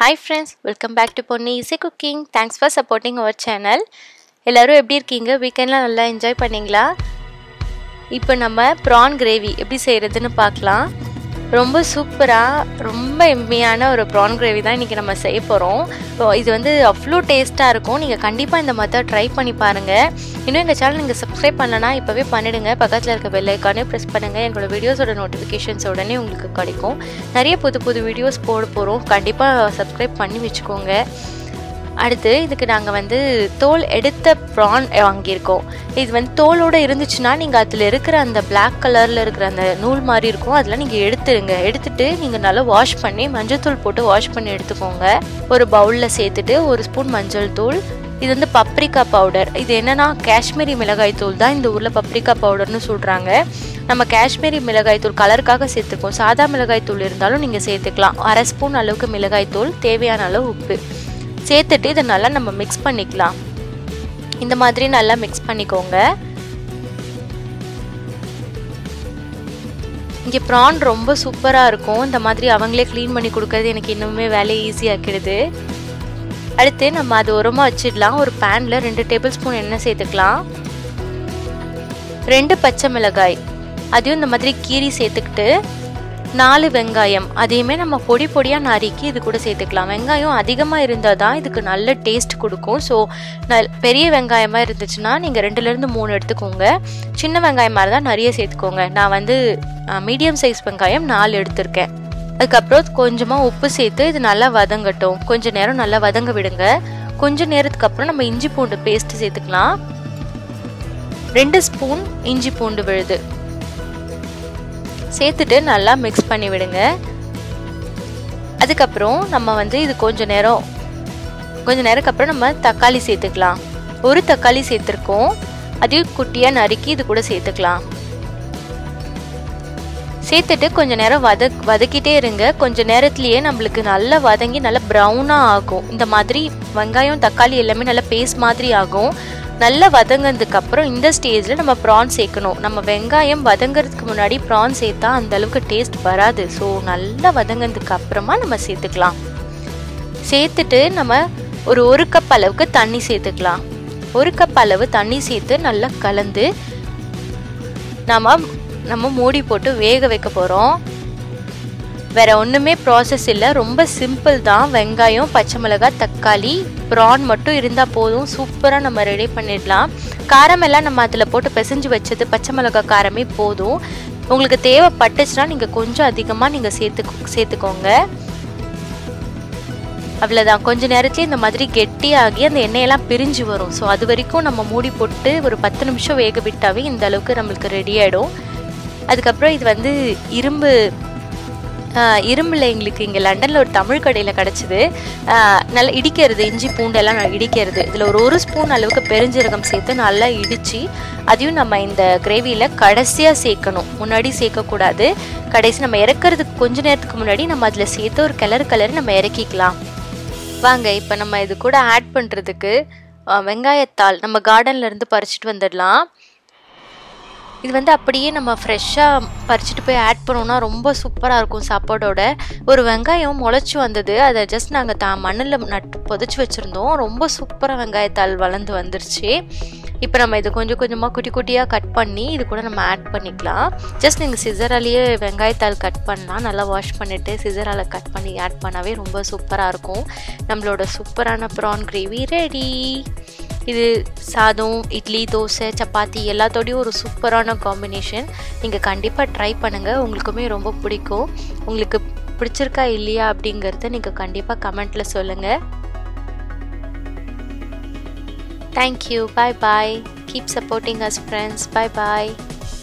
hi friends welcome back to Ponni Isai cooking thanks for supporting our channel எல்லோரும் எப்படி இருக்கீங்க வீக்கெண்ட்லாம் நல்லா என்ஜாய் பண்ணீங்களா இப்போ நம்ம ப்ரான் கிரேவி எப்படி செய்கிறதுன்னு பார்க்கலாம் ரொம்ப சூப்பராக ரொம்ப எம்மியான ஒரு ப்ரான் கிரேவி தான் இன்றைக்கி நம்ம செய்ய போகிறோம் இப்போ இது வந்து அவ்வளோ டேஸ்ட்டாக இருக்கும் நீங்கள் கண்டிப்பாக இந்த மெத்தட் ட்ரை பண்ணி பாருங்கள் இன்னும் எங்கள் சேனல் நீங்கள் சப்ஸ்கிரைப் பண்ணலன்னா இப்போவே பண்ணிடுங்க பக்கத்தில் இருக்க பெல் ஐக்கானே ப்ரெஸ் பண்ணுங்கள் எங்களோட வீடியோஸோட நோட்டிஃபிகேஷன்ஸ் உடனே உங்களுக்கு கிடைக்கும் நிறைய புது புது வீடியோஸ் போட போகிறோம் கண்டிப்பாக சப்ஸ்கிரைப் பண்ணி வச்சுக்கோங்க அடுத்து இதுக்கு நாங்கள் வந்து தோல் எடுத்த ப்ரான் வாங்கியிருக்கோம் இது வந்து தோலோடு இருந்துச்சுன்னா நீங்கள் அதில் இருக்கிற அந்த பிளாக் கலரில் இருக்கிற அந்த நூல் மாதிரி இருக்கும் அதெல்லாம் நீங்கள் எடுத்துருங்க எடுத்துட்டு நீங்கள் நல்லா வாஷ் பண்ணி மஞ்சள் போட்டு வாஷ் பண்ணி எடுத்துக்கோங்க ஒரு பவுலில் சேர்த்துட்டு ஒரு ஸ்பூன் மஞ்சள் தூள் இது வந்து பப்ரிக்கா பவுடர் இது என்னன்னா காஷ்மீரி மிளகாய் தூள் தான் இந்த ஊரில் பப்ரிக்கா பவுடர்னு சொல்கிறாங்க நம்ம காஷ்மீரி மிளகாய் தூள் கலருக்காக சேர்த்துக்கோம் சாதா மிளகாய் தூள் இருந்தாலும் நீங்கள் சேர்த்துக்கலாம் அரை ஸ்பூன் அளவுக்கு மிளகாய் தூள் தேவையான அளவு உப்பு சேர்த்துட்டு இதை நல்லா நம்ம மிக்ஸ் பண்ணிக்கலாம் இந்த மாதிரி நல்லா மிக்ஸ் பண்ணிக்கோங்க இங்கே ப்ரான் ரொம்ப சூப்பராக இருக்கும் இந்த மாதிரி அவங்களே க்ளீன் பண்ணி கொடுக்கறது எனக்கு இன்னுமே வேலையை ஈஸியாக்கிடுது அடுத்து நம்ம அது உரமாக வச்சிடலாம் ஒரு பேனில் ரெண்டு டேபிள் ஸ்பூன் எண்ணெய் சேர்த்துக்கலாம் ரெண்டு பச்சை மிளகாய் அதையும் இந்த மாதிரி கீரி சேர்த்துக்கிட்டு நாலு வெங்காயம் அதையுமே நம்ம பொடி பொடியாக நறுக்கி இது கூட சேர்த்துக்கலாம் வெங்காயம் அதிகமாக இருந்தால் தான் இதுக்கு நல்ல டேஸ்ட் கொடுக்கும் ஸோ நல் பெரிய வெங்காயமாக இருந்துச்சுன்னா நீங்கள் ரெண்டுலேருந்து மூணு எடுத்துக்கோங்க சின்ன வெங்காயமாக இருந்தால் நிறைய சேர்த்துக்கோங்க நான் வந்து மீடியம் சைஸ் வெங்காயம் நாலு எடுத்திருக்கேன் அதுக்கப்புறம் கொஞ்சமாக உப்பு சேர்த்து இது நல்லா வதங்கட்டும் கொஞ்ச நேரம் நல்லா வதங்க விடுங்க கொஞ்ச நேரத்துக்கு அப்புறம் நம்ம இஞ்சி பூண்டு பேஸ்ட் சேர்த்துக்கலாம் ரெண்டு ஸ்பூன் இஞ்சி பூண்டு விழுது சேர்த்துட்டு நல்லா மிக்ஸ் பண்ணி விடுங்க அதுக்கப்புறம் நம்ம வந்து இது கொஞ்ச நேரம் கொஞ்ச நேரத்துக்கு அப்புறம் நம்ம தக்காளி சேர்த்துக்கலாம் ஒரு தக்காளி சேர்த்துருக்கோம் அதையும் குட்டியாக நறுக்கி இது கூட சேர்த்துக்கலாம் சேர்த்துட்டு கொஞ்ச நேரம் வத வதக்கிட்டே இருங்க கொஞ்ச நேரத்துலேயே நம்மளுக்கு நல்லா வதங்கி நல்லா ப்ரௌனாக ஆகும் இந்த மாதிரி வெங்காயம் தக்காளி எல்லாமே நல்லா பேஸ்ட் மாதிரி ஆகும் நல்லா வதங்கினதுக்கு அப்புறம் இந்த ஸ்டேஜில் நம்ம ப்ரான் சேர்க்கணும் நம்ம வெங்காயம் வதங்கிறதுக்கு முன்னாடி ப்ரான் சேர்த்தா அந்த அளவுக்கு டேஸ்ட் வராது ஸோ நல்லா வதங்கினதுக்கு அப்புறமா நம்ம சேர்த்துக்கலாம் சேர்த்துட்டு நம்ம ஒரு ஒரு கப் அளவுக்கு தண்ணி சேர்த்துக்கலாம் ஒரு கப் அளவு தண்ணி சேர்த்து நல்லா கலந்து நம்ம நம்ம மூடி போட்டு வேக வைக்க போகிறோம் வேற ஒன்றுமே ப்ராசஸ் இல்லை ரொம்ப சிம்பிள் தான் வெங்காயம் பச்சை மிளகாய் தக்காளி ப்ரான் மட்டும் இருந்தால் போதும் சூப்பராக நம்ம ரெடி பண்ணிடலாம் காரமெல்லாம் நம்ம அதில் போட்டு பிசைஞ்சு வச்சது பச்சை மிளகாய் காரமே போதும் உங்களுக்கு தேவைப்பட்டுச்சுன்னா நீங்கள் கொஞ்சம் அதிகமாக நீங்கள் சேர்த்து சேர்த்துக்கோங்க அவ்வளோதான் கொஞ்ச நேரத்துலேயே இந்த மாதிரி கெட்டியாகி அந்த எண்ணெயெல்லாம் பிரிஞ்சு வரும் ஸோ அது வரைக்கும் நம்ம மூடி போட்டு ஒரு பத்து நிமிஷம் வேக விட்டாவே இந்த அளவுக்கு நம்மளுக்கு ரெடி ஆகிடும் அதுக்கப்புறம் இது வந்து இரும்பு இரும்பில் எங்களுக்கு இங்கே லண்டனில் ஒரு தமிழ் கடையில் கிடச்சிது நல்லா இடிக்கிறது இஞ்சி பூண்டெல்லாம் இடிக்கிறது இதில் ஒரு ஒரு ஸ்பூன் அளவுக்கு பெருஞ்சீரகம் சேர்த்து நல்லா இடித்து அதையும் நம்ம இந்த கிரேவியில் கடைசியாக சேர்க்கணும் முன்னாடி சேர்க்கக்கூடாது கடைசி நம்ம இறக்கிறதுக்கு கொஞ்ச நேரத்துக்கு முன்னாடி நம்ம அதில் சேர்த்து ஒரு கிளறு கிளறு நம்ம இறக்கிக்கலாம் வாங்க இப்போ நம்ம இது கூட ஆட் பண்ணுறதுக்கு வெங்காயத்தாள் நம்ம கார்டன்லேருந்து பறிச்சிட்டு வந்துடலாம் இது வந்து அப்படியே நம்ம ஃப்ரெஷ்ஷாக பறிச்சுட்டு போய் ஆட் பண்ணோம்னா ரொம்ப சூப்பராக இருக்கும் சாப்பாடோட ஒரு வெங்காயம் முளைச்சி வந்தது அதை ஜஸ்ட் நாங்கள் தா மண்ணில் நட்டு புதைச்சி வச்சுருந்தோம் ரொம்ப சூப்பராக வெங்காயத்தாள் வளர்ந்து வந்துருச்சு இப்போ நம்ம இது கொஞ்சம் கொஞ்சமாக குட்டி குட்டியாக கட் பண்ணி இது கூட நம்ம ஆட் பண்ணிக்கலாம் ஜஸ்ட் நீங்கள் சிசராலேயே வெங்காயத்தாள் கட் பண்ணலாம் நல்லா வாஷ் பண்ணிவிட்டு சிசரால் கட் பண்ணி ஆட் பண்ணாவே ரொம்ப சூப்பராக இருக்கும் நம்மளோட சூப்பரான ப்ரான் கிரேவி ரெடி இது சாதம் இட்லி தோசை சப்பாத்தி எல்லாத்தோடையும் ஒரு சூப்பரான காம்பினேஷன் நீங்கள் கண்டிப்பாக ட்ரை பண்ணுங்கள் உங்களுக்குமே ரொம்ப பிடிக்கும் உங்களுக்கு பிடிச்சிருக்கா இல்லையா அப்படிங்கிறத நீங்கள் கண்டிப்பாக கமெண்ட்டில் சொல்லுங்கள் thank you bye bye keep supporting us friends bye பாய்